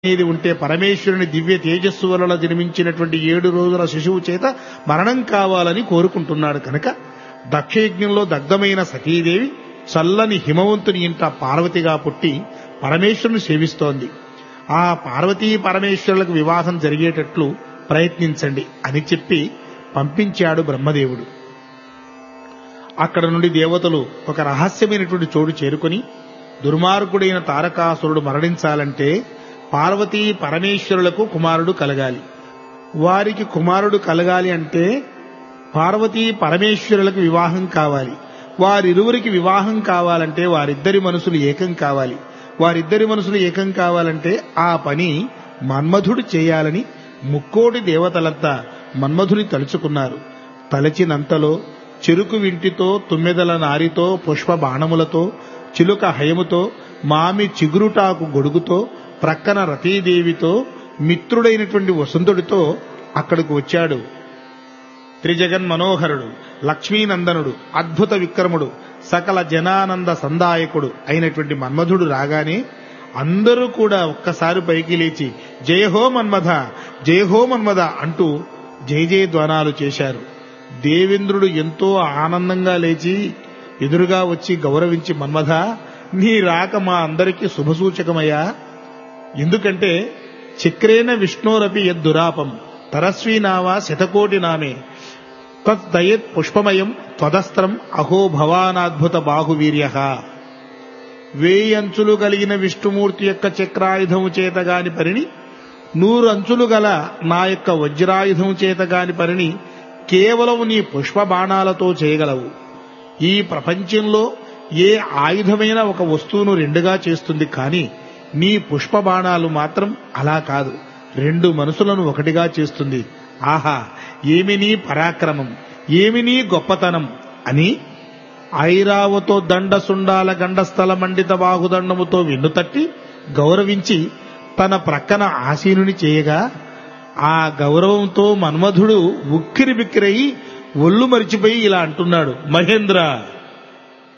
అనేది ఉంటే పరమేశ్వరుని దివ్య తేజస్సు వలన జన్మించినటువంటి ఏడు రోజుల శిశువు చేత మరణం కావాలని కోరుకుంటున్నాడు కనుక దక్షయజ్ఞంలో దగ్ధమైన సతీదేవి చల్లని హిమవంతుని ఇంట పార్వతిగా పుట్టి పరమేశ్వరుని సేవిస్తోంది ఆ పార్వతీ పరమేశ్వరులకు వివాహం జరిగేటట్లు ప్రయత్నించండి అని చెప్పి పంపించాడు బ్రహ్మదేవుడు అక్కడ నుండి దేవతలు ఒక రహస్యమైనటువంటి చోటు చేరుకొని దుర్మార్గుడైన తారకాసురుడు మరణించాలంటే పార్వతీ పరమేశ్వరులకు కుమారుడు కలగాలి వారికి కుమారుడు కలగాలి అంటే పార్వతీ పరమేశ్వరులకు వివాహం కావాలి వారిరువురికి వివాహం కావాలంటే వారిద్దరి మనసులు ఏకం కావాలి వారిద్దరి మనసులు ఏకం కావాలంటే ఆ పని మన్మధుడు చేయాలని ముక్కోటి దేవతలంతా మన్మధుని తలుచుకున్నారు తలచినంతలో చెరుకు వింటితో తుమ్మెదల నారితో పుష్ప బాణములతో చిలుక హయముతో మామి చిగురుటాకు గొడుగుతో ప్రక్కన రతీదేవితో మిత్రుడైనటువంటి వసంతుడితో అక్కడికి వచ్చాడు త్రిజగన్ మనోహరుడు లక్ష్మీనందనుడు అద్భుత విక్రముడు సకల జనానంద సందాయకుడు అయినటువంటి మన్మధుడు రాగానే అందరూ కూడా ఒక్కసారి పైకి లేచి జయహో మన్మథ జయహో మన్మథ అంటూ జయ జయ ధ్వానాలు చేశారు దేవేంద్రుడు ఎంతో ఆనందంగా లేచి ఎదురుగా వచ్చి గౌరవించి మన్మథ నీ రాక మా అందరికీ శుభసూచకమయ్యా ఎందుకంటే చక్రేణ విష్ణోరపి యద్దురాపం తరస్వీ నావా శతకోటి నామే తద్దయత్ పుష్పమయం త్వదస్త్రం అహో భవానాద్భుత బాహువీర్య వేయి అంచులు కలిగిన విష్ణుమూర్తి యొక్క చక్రాయుధము చేతగాని పరిని నూరు అంచులు గల నా యొక్క వజ్రాయుధము చేతగాని పరిని కేవలం నీ పుష్ప బాణాలతో చేయగలవు ఈ ప్రపంచంలో ఏ ఆయుధమైన ఒక వస్తువును రెండుగా చేస్తుంది కానీ నీ పుష్ప బాణాలు మాత్రం అలా కాదు రెండు మనసులను ఒకటిగా చేస్తుంది ఆహా ఏమి నీ పరాక్రమం ఏమి నీ గొప్పతనం అని ఐరావతో దండ సుండాల గండస్థల మండిత బాహుదండముతో వెన్నుతట్టి గౌరవించి తన ప్రక్కన ఆసీనుని చేయగా ఆ గౌరవంతో మన్మధుడు ఉక్కిరి బిక్కిరయి ఒళ్ళు మరిచిపోయి ఇలా అంటున్నాడు మహేంద్ర